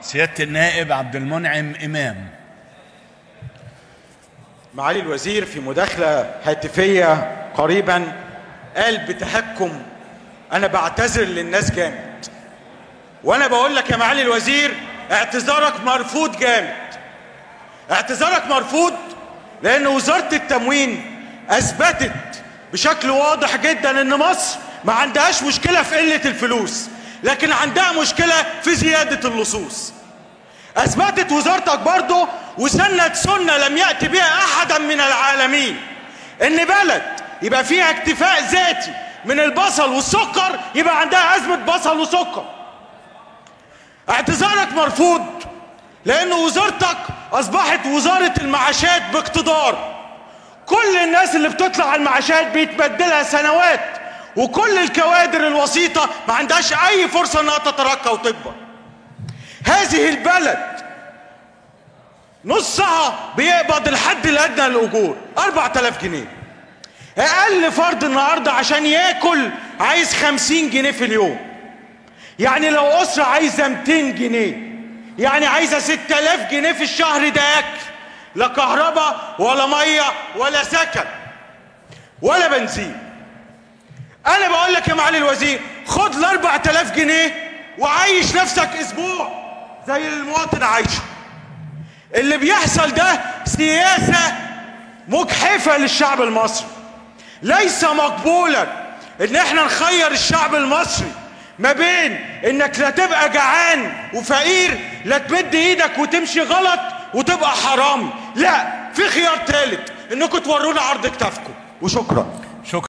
سيادة النائب عبد المنعم إمام معالي الوزير في مداخلة هاتفية قريبا قال بتهكم أنا بعتذر للناس جامد وأنا بقول لك يا معالي الوزير اعتذارك مرفوض جامد اعتذارك مرفوض لأن وزارة التموين أثبتت بشكل واضح جدا إن مصر ما عندهاش مشكلة في قلة الفلوس لكن عندها مشكلة في زيادة اللصوص أثبتت وزارتك برضه وسنت سنة لم يأتي بها أحدا من العالمين إن بلد يبقى فيها اكتفاء ذاتي من البصل والسكر يبقى عندها أزمة بصل وسكر اعتذارك مرفوض لأن وزارتك أصبحت وزارة المعاشات باقتدار كل الناس اللي بتطلع على المعاشات بيتبدلها سنوات وكل الكوادر الوسيطة ما عندهاش أي فرصة إنها تترقى وتكبر هذه البلد نصها بيقبض الحد الأدنى للأجور 4000 جنيه أقل فرد النهاردة عشان ياكل عايز 50 جنيه في اليوم يعني لو أسرة عايزة 200 جنيه يعني عايزة 6000 جنيه في الشهر ده أكل لا كهرباء ولا مية ولا سكن ولا بنزين أنا بقول لك يا معالي الوزير خد ال 4000 جنيه وعيش نفسك أسبوع زي المواطن عايشه اللي بيحصل ده سياسة مجحفة للشعب المصري ليس مقبولا ان احنا نخير الشعب المصري ما بين انك لا تبقى جعان وفقير لا تمد ايدك وتمشي غلط وتبقى حرامي لا في خيار ثالث انكم تورونا عرض كتافكم وشكرا